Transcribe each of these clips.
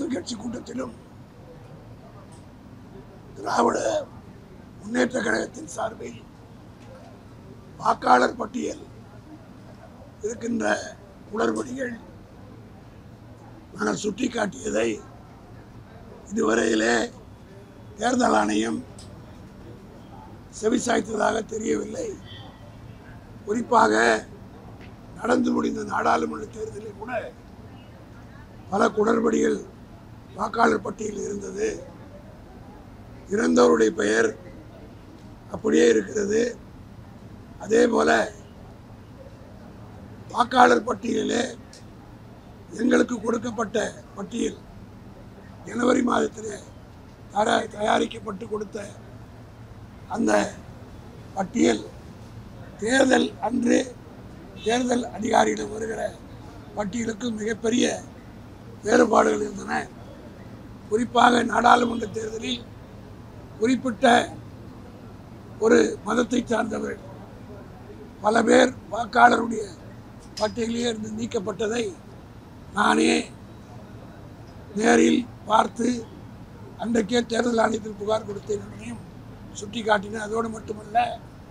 அனைத்து கட்சி கூட்டத்திலும் திராவிட முன்னேற்ற கழகத்தின் சார்பில் வாக்காளர் பட்டியல் இருக்கின்ற குளறுபடிகள் நாங்கள் சுட்டிக்காட்டியதை இதுவரையிலே தேர்தல் ஆணையம் செவிசாய்த்ததாக தெரியவில்லை குறிப்பாக நடந்து முடிந்த நாடாளுமன்ற தேர்தலில் கூட பல குளறுபடிகள் வாக்காளர் பட்டியலில் இருந்தது இறந்தவருடைய பெயர் அப்படியே இருக்கிறது அதே போல வாக்காளர் பட்டியலிலே எங்களுக்கு கொடுக்கப்பட்ட பட்டியல் ஜனவரி மாதத்தில் தர- தயாரிக்கப்பட்டு கொடுத்த அந்த பட்டியல் தேர்தல் அன்று தேர்தல் அதிகாரியிடம் வருகிற பட்டியலுக்கு மிகப்பெரிய வேறுபாடுகள் இருந்தன குறிப்பாக நாடாளுமன்ற தேர்தலில் குறிப்பிட்ட ஒரு மதத்தை சார்ந்தவர்கள் பல பேர் வாக்காளருடைய பட்டியலிலே இருந்து நீக்கப்பட்டதை நானே நேரில் பார்த்து அன்றைக்கே தேர்தல் ஆணையத்தில் புகார் கொடுத்தேன் என்பதையும் சுட்டி காட்டினேன் அதோடு மட்டுமல்ல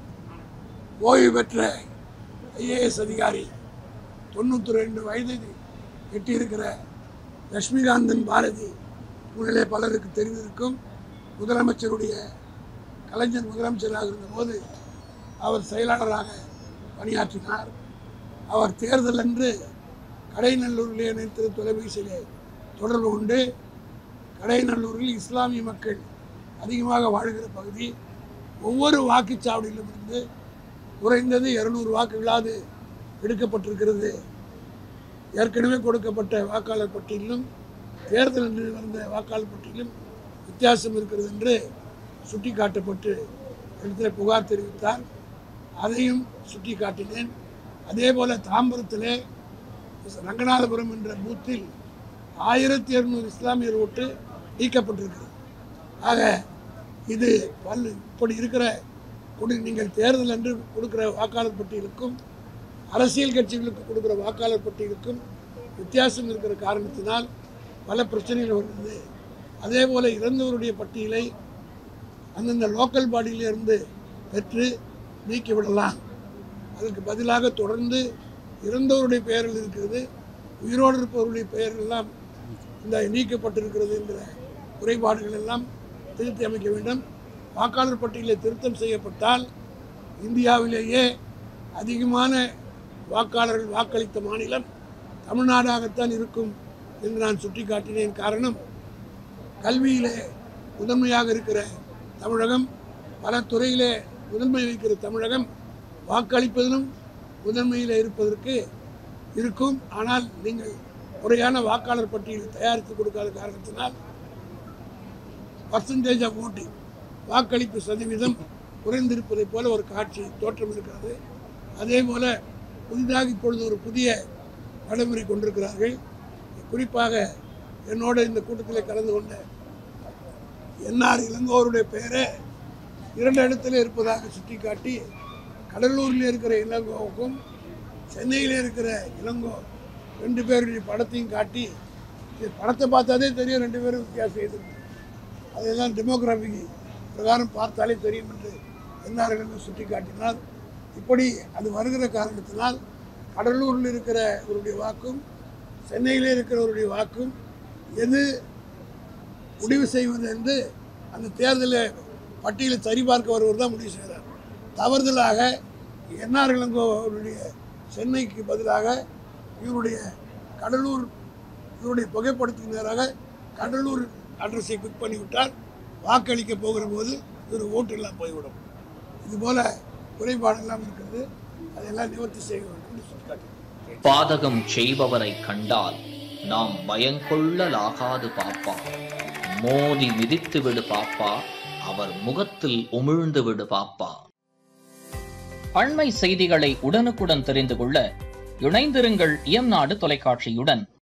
ஓய்வு பெற்ற ஐஏஎஸ் அதிகாரி தொண்ணூற்றி ரெண்டு வயது எட்டியிருக்கிற லட்சுமிகாந்தன் பாரதி உங்களிலே பலருக்கு தெரிந்திருக்கும் முதலமைச்சருடைய கலைஞர் முதலமைச்சராக இருந்தபோது அவர் செயலாளராக பணியாற்றினார் அவர் தேர்தல் அன்று கடைநல்லூரிலே நிறுத்திய தொலைபேசியிலே தொடர்பு கொண்டு கடைநல்லூரில் இஸ்லாமிய மக்கள் அதிகமாக வாழ்கிற பகுதி ஒவ்வொரு வாக்குச்சாவடியிலும் இருந்து குறைந்தது இருநூறு வாக்குகளாவது எடுக்கப்பட்டிருக்கிறது ஏற்கனவே கொடுக்கப்பட்ட வாக்காளர் பட்டியலிலும் தேர்தல் அன்று வந்த வாக்காளர் பட்டியலிலும் வித்தியாசம் இருக்கிறது என்று சுட்டிக்காட்டப்பட்டு இடத்துல புகார் தெரிவித்தார் அதையும் சுட்டிக்காட்டினேன் அதே போல தாம்பரத்திலே ரங்கநாதபுரம் என்ற பூத்தில் ஆயிரத்தி இருநூறு இஸ்லாமியர் ஓட்டு நீக்கப்பட்டிருக்கிறது ஆக இது பல் இப்படி இருக்கிற கொடு நீங்கள் தேர்தல் அன்று கொடுக்கிற வாக்காளர் பட்டியலுக்கும் அரசியல் கட்சிகளுக்கு கொடுக்கிற வாக்காளர் பட்டியலுக்கும் வித்தியாசம் இருக்கிற காரணத்தினால் பல பிரச்சனைகள் வருகிறது அதே போல் இறந்தவருடைய பட்டியலை அந்தந்த லோக்கல் பாடியிலிருந்து பெற்று நீக்கிவிடலாம் அதற்கு பதிலாக தொடர்ந்து இறந்தவருடைய பெயர்கள் இருக்கிறது உயிரோடு இருப்பவருடைய பெயர்கள் எல்லாம் இந்த நீக்கப்பட்டிருக்கிறது என்கிற குறைபாடுகள் எல்லாம் திருத்தி அமைக்க வேண்டும் வாக்காளர் பட்டியலில் திருத்தம் செய்யப்பட்டால் இந்தியாவிலேயே அதிகமான வாக்காளர்கள் வாக்களித்த மாநிலம் தமிழ்நாடாகத்தான் இருக்கும் என்று நான் சுட்டிக்காட்டினேன் காரணம் கல்வியிலே முதன்மையாக இருக்கிற தமிழகம் பல துறையிலே முதன்மை வைக்கிற தமிழகம் வாக்களிப்பதிலும் முதன்மையில் இருப்பதற்கு இருக்கும் ஆனால் நீங்கள் முறையான வாக்காளர் பட்டியலை தயாரித்து கொடுக்காத காரணத்தினால் பர்சன்டேஜ் ஆஃப் ஓட்டிங் வாக்களிப்பு சதவீதம் குறைந்திருப்பதைப் போல ஒரு காட்சி தோற்றம் இருக்கிறது அதே போல புதிதாக இப்பொழுது ஒரு புதிய நடைமுறை கொண்டிருக்கிறார்கள் குறிப்பாக என்னோட இந்த கூட்டத்தில் கலந்து கொண்ட என்ஆர் இளங்கோருடைய பெயரை இரண்டு இடத்துல இருப்பதாக சுட்டிக்காட்டி கடலூரில் இருக்கிற இளங்கோவுக்கும் சென்னையில் இருக்கிற இளங்கோ ரெண்டு பேருடைய படத்தையும் காட்டி இது படத்தை பார்த்தாதே தெரியும் ரெண்டு பேரும் வித்தியாசம் எதுக்கு அதெல்லாம் டெமோகிராஃபி பிரகாரம் பார்த்தாலே தெரியும் என்று என்ஆர் இளங்கோ சுட்டி காட்டினார் இப்படி அது வருகிற காரணத்தினால் கடலூரில் இருக்கிறவருடைய வாக்கும் சென்னையில் இருக்கிறவருடைய வாக்கும் எது முடிவு செய்வது என்று அந்த தேர்தலில் பட்டியலை சரிபார்க்க வருவர் தான் முடிவு செய்கிறார் தவறுதலாக என்ஆர் இளங்கோ அவருடைய சென்னைக்கு பதிலாக இவருடைய கடலூர் இவருடைய புகைப்படத்துக்கு நேராக கடலூர் அட்ரஸை கிளிக் பண்ணிவிட்டால் வாக்களிக்க போகிற போது இவர் ஓட்டு எல்லாம் போய்விடும் இதுபோல குறைபாடெல்லாம் இருக்கிறது அதையெல்லாம் நிவர்த்தி செய்ய வேண்டும் என்று சுட்டிக்காட்டினார் பாதகம் செய்பவரை கண்டால் நாம் பயங்கொள்ளலாகாது பாப்பா மோதி மிதித்து விடு பாப்பா அவர் முகத்தில் உமிழ்ந்து விடு பாப்பா அண்மை செய்திகளை உடனுக்குடன் தெரிந்து கொள்ள இணைந்திருங்கள் இயம்நாடு தொலைக்காட்சியுடன்